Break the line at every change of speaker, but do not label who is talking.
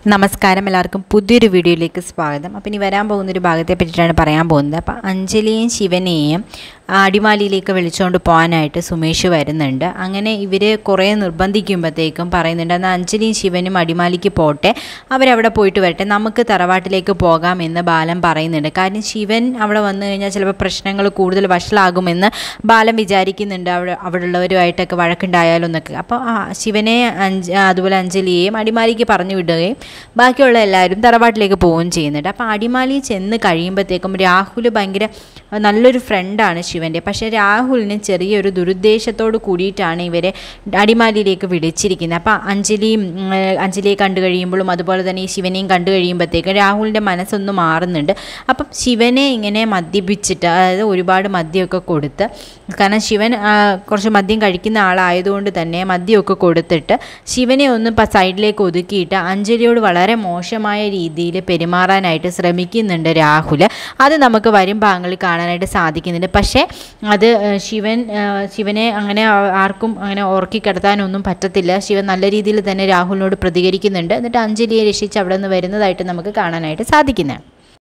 നമസ്കാരം എല്ലാവർക്കും പുതിയൊരു വീഡിയോയിലേക്ക് സ്വാഗതം അപ്പം ഇനി വരാൻ പോകുന്നൊരു ഭാഗത്തെ പറ്റിയിട്ടാണ് പറയാൻ പോകുന്നത് അപ്പം അഞ്ജലിയും ശിവനെയും അടിമാലിയിലേക്ക് വിളിച്ചുകൊണ്ട് പോകാനായിട്ട് സുമേഷ് വരുന്നുണ്ട് അങ്ങനെ ഇവർ കുറേ നിർബന്ധിക്കുമ്പോഴത്തേക്കും പറയുന്നുണ്ട് എന്നാൽ അഞ്ജലിയും ശിവനും അടിമാലിക്ക് പോട്ടെ അവരവിടെ പോയിട്ട് വരട്ടെ നമുക്ക് തറവാട്ടിലേക്ക് പോകാം എന്ന് ബാലൻ പറയുന്നുണ്ട് കാര്യം ശിവൻ അവിടെ വന്നു കഴിഞ്ഞാൽ ചിലപ്പോൾ പ്രശ്നങ്ങൾ കൂടുതൽ വഷളാകുമെന്ന് ബാലൻ വിചാരിക്കുന്നുണ്ട് അവിടെ അവിടെയുള്ളവരുമായിട്ടൊക്കെ വഴക്കുണ്ടായാലോ എന്നൊക്കെ അപ്പോൾ ആ ശിവനെ അഞ്ച് അതുപോലെ അഞ്ജലിയെയും അടിമാലിക്ക് പറഞ്ഞു വിടുകയും ബാക്കിയുള്ള എല്ലാവരും തറവാട്ടിലേക്ക് പോവുകയും ചെയ്യുന്നുണ്ട് അപ്പോൾ അടിമാലി ചെന്ന് കഴിയുമ്പോഴത്തേക്കും രാഹുൽ ഭയങ്കര നല്ലൊരു ഫ്രണ്ടാണ് ശിവൻ്റെ പക്ഷേ രാഹുലിന് ചെറിയൊരു ദുരുദ്ദേശത്തോട് കൂടിയിട്ടാണ് ഇവരെ അടിമാലിയിലേക്ക് വിളിച്ചിരിക്കുന്നത് അപ്പോൾ അഞ്ജലിയും ഉം, അഞ്ജലിയെ കണ്ടു കഴിയുമ്പോഴും അതുപോലെ തന്നെ ഈ ശിവനെയും കണ്ടു കഴിയുമ്പോഴത്തേക്കും രാഹുലിൻ്റെ മനസ്സൊന്ന് മാറുന്നുണ്ട് അപ്പം ശിവനെ ഇങ്ങനെ മദ്യപിച്ചിട്ട് അതായത് ഒരുപാട് മദ്യമൊക്കെ കൊടുത്ത് കാരണം ശിവൻ ആ, കുറച്ച് മദ്യം കഴിക്കുന്ന ആളായതുകൊണ്ട് തന്നെ മദ്യമൊക്കെ കൊടുത്തിട്ട് ശിവനെ ഒന്ന് പ സൈഡിലേക്ക് ഒതുക്കിയിട്ട് അഞ്ജലിയോട് വളരെ മോശമായ രീതിയിൽ പെരുമാറാനായിട്ട് ശ്രമിക്കുന്നുണ്ട് രാഹുൽ അത് നമുക്ക് വരും ഭാഗങ്ങളിൽ കാണാനായിട്ട് സാധിക്കുന്നുണ്ട് പക്ഷേ അത് ആ, ശിവൻ ആ, ശിവനെ അങ്ങനെ ആ- ആർക്കും അങ്ങനെ ഓർക്കി കിടത്താനൊന്നും പറ്റത്തില്ല ശിവൻ നല്ല രീതിയിൽ തന്നെ രാഹുലിനോട് പ്രതികരിക്കുന്നുണ്ട് എന്നിട്ട് അഞ്ജലിയെ രക്ഷിച്ച് അവിടെ നിന്ന് വരുന്നതായിട്ട് നമുക്ക് കാണാനായിട്ട് സാധിക്കുന്നതാണ്